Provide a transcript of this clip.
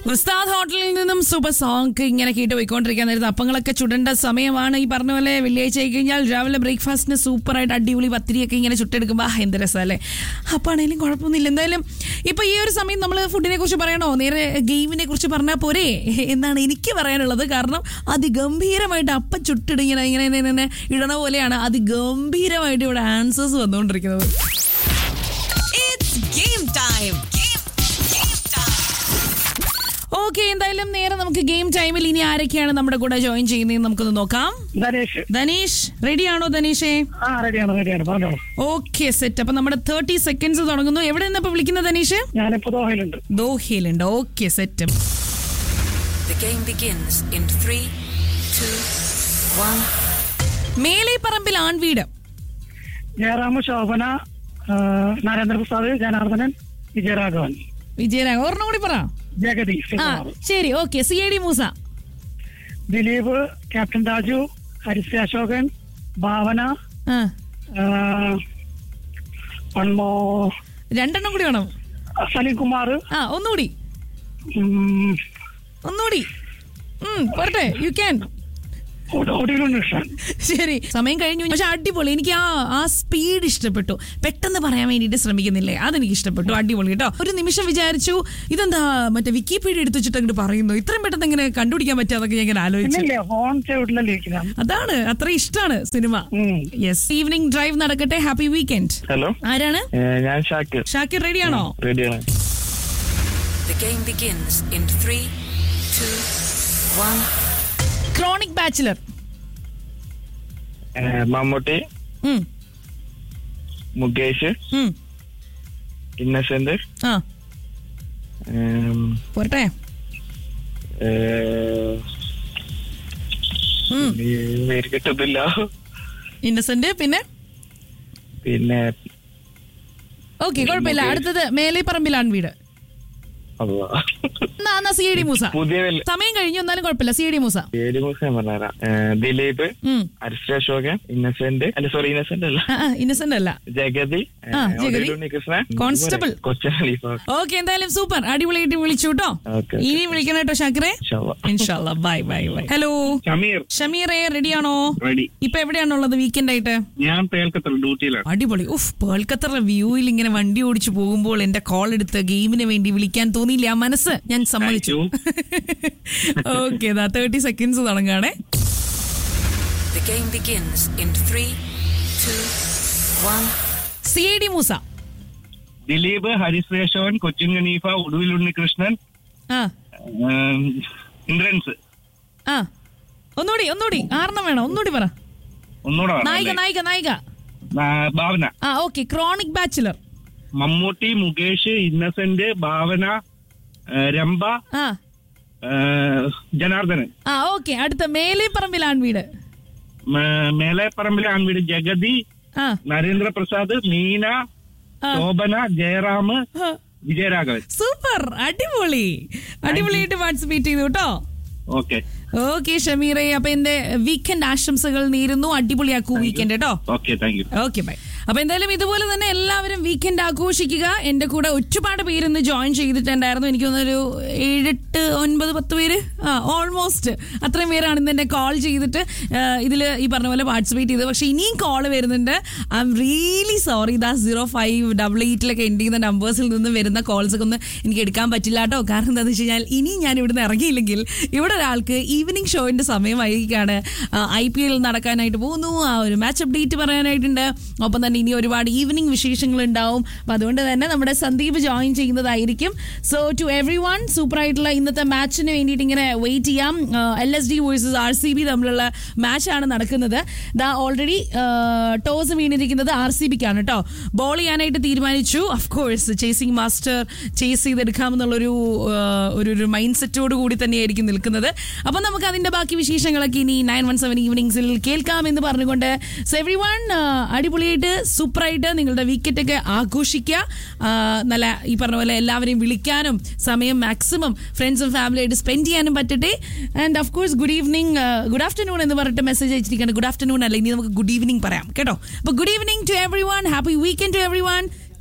ഉസ്താദ് ഹോട്ടലിൽ നിന്നും സൂപ്പർ സോങ് ഇങ്ങനെ കേട്ട് പോയിക്കൊണ്ടിരിക്കാൻ നേരത്തെ അപ്പങ്ങളൊക്കെ ചുടേണ്ട സമയമാണ് ഈ പറഞ്ഞ പോലെ വെള്ളിയാഴ്ച ആയി കഴിഞ്ഞാൽ രാവിലെ ബ്രേക്ക്ഫാസ്റ്റിന് സൂപ്പറായിട്ട് അടിപൊളി പത്തിരിയൊക്കെ ഇങ്ങനെ ചുട്ടെടുക്കുമ്പോൾ ആ, എന്ത് രസമല്ലേ അപ്പാണേലും കുഴപ്പമൊന്നുമില്ല എന്തായാലും ഇപ്പൊ ഈ ഒരു സമയം നമ്മൾ ഫുഡിനെ കുറിച്ച് പറയണോ നേരെ ഗെയിമിനെ കുറിച്ച് പറഞ്ഞാൽ പോരെ എന്നാണ് എനിക്ക് പറയാനുള്ളത് കാരണം അതിഗംഭീരമായിട്ട് അപ്പം ചുട്ടിട്ട് ഇങ്ങനെ ഇങ്ങനെ ഇങ്ങനെ ഇങ്ങനെ ഇടണ പോലെയാണ് അതിഗംഭീരമായിട്ട് ഇവിടെ ആൻസേഴ്സ് വന്നുകൊണ്ടിരിക്കുന്നത് It's game time. Game, game time. Okay എന്തായാലും നേരെ നമുക്ക് ഗെയിം ടൈമിൽ ഇനി ആരൊക്കെയാണ് നമ്മുടെ കൂടെ ജോയിൻ ചെയ്യുന്നതെന്ന് നമുക്കൊന്ന് നോക്കാം ധനേഷ് ധനീഷ് റെഡിയാണോ ധനീഷേ ആ റെഡിയാണ് റെഡിയാണ് പറഞ്ഞോളൂ ഓക്കെ സെറ്റ് അപ്പൊ നമ്മുടെ തേർട്ടി സെക്കൻഡ്സ് തുടങ്ങുന്നു എവിടെ നിന്ന് ഇപ്പൊ വിളിക്കുന്നത് ധനീഷ് ഞാനിപ്പോ ദോഹയിലുണ്ട് ദോഹയിലുണ്ട് okay set The game begins in three, two, one. മേലെ പറമ്പിൽ ആൺവീട് ജയറാമ ശോഭന ആ, നരേന്ദ്രപ്രസാദ് ജനാർദ്ദനൻ വിജയരാഘവൻ വിജയരാഘ ഒരെണ്ണം കൂടി പറ ജഗതി ആ ശ്രീകുമാർ ശരി okay C I D Moosa Dileep captain Raju Harisree Ashokan Bhavana ആ പൺമോ രണ്ടെണ്ണം കൂടി വേണം സലീം കുമാർ ആ ഒന്നുകൂടി ഒന്നുകൂടി ഉം, പോരട്ടെ യു ക്യാൻ ഒടിയിലുണ്ട് കൃഷ്ണൻ ശരി സമയം കഴിഞ്ഞു പക്ഷെ അടിപൊളി എനിക്ക് ആ ആ സ്പീഡ് ഇഷ്ടപ്പെട്ടു പെട്ടെന്ന് പറയാൻ വേണ്ടിയിട്ട് ശ്രമിക്കുന്നില്ലേ അതെനിക്ക് ഇഷ്ടപ്പെട്ടു അടിപൊളി കേട്ടോ ഒരു നിമിഷം വിചാരിച്ചു ഇതെന്താ മറ്റേ വിക്കിപീഡിയ എടുത്ത് വെച്ചിട്ട് അങ്ങോട്ട് പറയുന്നു ഇത്രയും പെട്ടെന്ന് എങ്ങനെ കണ്ടുപിടിക്കാൻ പറ്റാതൊക്കെ ഞാൻ ഇങ്ങനെ ആലോചിച്ചു പിന്നില്ലേ ഫോൺ ചെവിട്ടിലല്ലേ ഇരിക്കുന്നത് അതാണ് അത്ര ഇഷ്ടമാണ് സിനിമ ഉം. യെസ് ഈവനിങ് ഡ്രൈവ് നടക്കട്ടെ ഹാപ്പി വീക്കെൻഡ് ഹലോ ആരാണ് ഏഹ് ഞാൻ ഷാക്കിർ ഷാക്കിർ റെഡിയാണോ റെഡിയാണ് The game begins in three, two, one. Chronic bachelor ഏഹ് മമ്മൂട്ടി മുകേഷ് ഇന്നസെന്റ് ആ ഏം, പോരട്ടെ ഏഹ്, ഉം. ഇനി പേര് കിട്ടുന്നില്ല ഇന്നസെന്റ് പിന്നെ പിന്നെ ഓക്കെ കുഴപ്പമില്ല അടുത്തത് മേലെ പറമ്പിലാണ് വീട് അള്ളാ. എന്നാ എന്നാ സി ഡി മൂസ പുതിയ വല്ല- സമയം കഴിഞ്ഞു എന്നാലും കുഴപ്പമില്ല സി ഡി മൂസ പേര് മൂസം ഞാൻ പറഞ്ഞുതരാം ഏഹ് ദിലീപ് ഉം. അരിശ്രീ അശോകൻ ഇന്നസെന്റ് അല്ല സോറി ഇന്നസെന്റ് അല്ല ആ, ആ, ഇന്നസെന്റ് അല്ല ജഗതി ആ, ജഗതി. കൃഷ്ണൻ കോൺസ്റ്റബിൾ. കൊച്ചൻ ഖലീഫ ഓക്കെ എന്തായാലും സൂപ്പർ അടിപൊളിയായിട്ട് വിളിച്ചു കേട്ടോ ഓക്കെ. ഇനി വിളിക്കണം കേട്ടോ ഷാക്കിറെ ഇൻഷാല്ലാ. ഇൻഷാല്ല bye bye bye hello Shameer ഷമീറെ റെഡിയാണോ റെഡി ഇപ്പൊ എവിടെയാണുള്ളത് വീക്കെൻഡ് ആയിട്ട് ഞാൻ പേൽക്കത്തൽ ഡ്യൂട്ടിയിലാണ് അടിപൊളി ഉഫ് പേൾക്കത്തറ വ്യൂയിൽ ഇങ്ങനെ വണ്ടി ഓടിച്ചു പോകുമ്പോൾ എന്റെ കോൾ എടുത്ത് ഗെയിമിന് വേണ്ടി വിളിക്കാൻ തോന്നിയില്ല ആ മനസ്സ് ഞാൻ സമ്മതിച്ചു ഓക്കെ തേർട്ടി സെക്കൻഡ്സ് തുടങ്ങാണേ The game begins in three, two, one. C I D Moosa Dileep ഹരിശ്രേഷവൻ കൊച്ചിൻ ഖനീഫ ഒടുവിൽ ഉണ്ണികൃഷ്ണൻ ആ ഏം, ഇന്ദ്രൻസ് ആ ഒന്നുകൂടി ഒന്നുകൂടി ആറെണ്ണം വേണം ഒന്നുകൂടി പറ ഒന്നുകൂടെ വേണം നായിക അല്ലേ? നായിക നായിക ആ, ഭാവന ആ okay chronic bachelor Mammootty Mukesh Innocent Bhavana ഏ, രംഭ ആ ഏ, ജനാർദ്ദനൻ ആ ഓക്കെ അടുത്ത മേലെ പറമ്പിലാണ് വീട് മേ- മേലെപ്പറമ്പിലെ ആൺവീട് ജഗതി ആ നരേന്ദ്രപ്രസാദ് മീന ആ. ശോഭന ജയറാം ആ. വിജയരാഘവൻ സൂപ്പർ അടിപൊളി അടിപൊളിയായിട്ട് പാർട്ടിസിപ്പേറ്റ് ചെയ്തു കേട്ടോ ഓക്കെ ഓക്കെ ഷമീറെ അപ്പൊ എന്റെ വീക്കെൻഡ് ആശംസകൾ നേരുന്നു അടിപൊളിയാക്കൂ വീക്കെൻഡ് കേട്ടോ okay thank you okay bye അപ്പൊ എന്തായാലും ഇതുപോലെ തന്നെ എല്ലാവരും വീക്കെൻഡ് ആഘോഷിക്കുക എന്റെ കൂടെ ഒരുപാട് പേര് ഇന്ന് ജോയിൻ ചെയ്തിട്ടുണ്ടായിരുന്നു എനിക്ക് തോന്നുന്നൊരു ഏഴെട്ട് ഒൻപത് പത്ത് പേര് ആ ഓൾമോസ്റ്റ് അത്രയും പേരാണ് ഇന്ന് എന്നെ കോൾ ചെയ്തിട്ട് ഇതിൽ ഈ പറഞ്ഞ പോലെ പാർട്ടിസിപ്പേറ്റ് ചെയ്തത് പക്ഷെ ഇനിയും കോൾ വരുന്നുണ്ട് ഐ എം റിയലി സോറി ദാ സീറോ ഫൈവ് ഡബിൾ എയ്റ്റിലൊക്കെ എൻഡ് ചെയ്യുന്ന നമ്പേഴ്സിൽ നിന്ന് വരുന്ന കോൾസ് ഒക്കെ ഒന്ന് എനിക്ക് എടുക്കാൻ പറ്റില്ല കേട്ടോ കാരണം എന്താണെന്ന് വെച്ച് കഴിഞ്ഞാൽ ഇനി ഞാൻ ഇവിടുന്ന് ഇറങ്ങിയില്ലെങ്കിൽ ഇവിടെ ഒരാൾക്ക് ഈവനിങ് ഷോയിന്റെ സമയമായിരിക്കാണ് ഐ പി എൽ നടക്കാനായിട്ട് പോകുന്നു ആ ഒരു മാച്ച് അപ്ഡേറ്റ് പറയാനായിട്ടുണ്ട് ഒപ്പം തന്നെ ഇനി ഒരുപാട് ഈവനിങ് വിശേഷങ്ങൾ ഉണ്ടാവും അപ്പൊ അതുകൊണ്ട് തന്നെ നമ്മുടെ സന്ദീപ് ജോയിൻ ചെയ്യുന്നതായിരിക്കും so to everyone super ആയിട്ടുള്ള ഇന്നത്തെ മാച്ചിന് വേണ്ടിയിട്ട് ഇങ്ങനെ വെയിറ്റ് ചെയ്യാം L S D versus R C B തമ്മിലുള്ള മാച്ചാണ് നടക്കുന്നത് ദാ ഓൾറെഡി ടോസ് വീണിരിക്കുന്നത് ആർ സി ബിക്കാണ് കേട്ടോ ബോൾ ചെയ്യാനായിട്ട് തീരുമാനിച്ചു അഫ്കോഴ്സ് ചേസിംഗ് മാസ്റ്റർ ചേസ് ചെയ്തെടുക്കാമെന്നുള്ളൊരു ആ, ഒരു ഒരു മൈൻഡ് സെറ്റോട് കൂടി തന്നെയായിരിക്കും നിൽക്കുന്നത് അപ്പൊ നമുക്ക് അതിന്റെ ബാക്കി വിശേഷങ്ങളൊക്കെ ഇനി നയൻ വൺ സെവൻ ഈവനിങ്സിൽ കേൾക്കാം എന്ന് പറഞ്ഞുകൊണ്ട് സോ എവറി വൺ അടിപൊളിയായിട്ട് സൂപ്പറായിട്ട് നിങ്ങളുടെ വീക്കെൻഡ് ഒക്കെ ആഘോഷിക്കുക ആ, നല്ല ഈ പറഞ്ഞ പോലെ എല്ലാവരെയും വിളിക്കാനും സമയം മാക്സിമം ഫ്രണ്ട്സും ഫാമിലിയായിട്ട് സ്പെൻഡ് ചെയ്യാനും പറ്റട്ടെ and of course good evening good afternoon എന്ന് പറഞ്ഞിട്ട് മെസ്സേജ് അയച്ചിരിക്കുകയാണ് ഗുഡ് ആഫ്റ്റർനൂൺ അല്ല ഇനി നമുക്ക് ഗുഡ് ഈവനിങ് പറയാം കേട്ടോ അപ്പോൾ good evening to everyone happy weekend to every one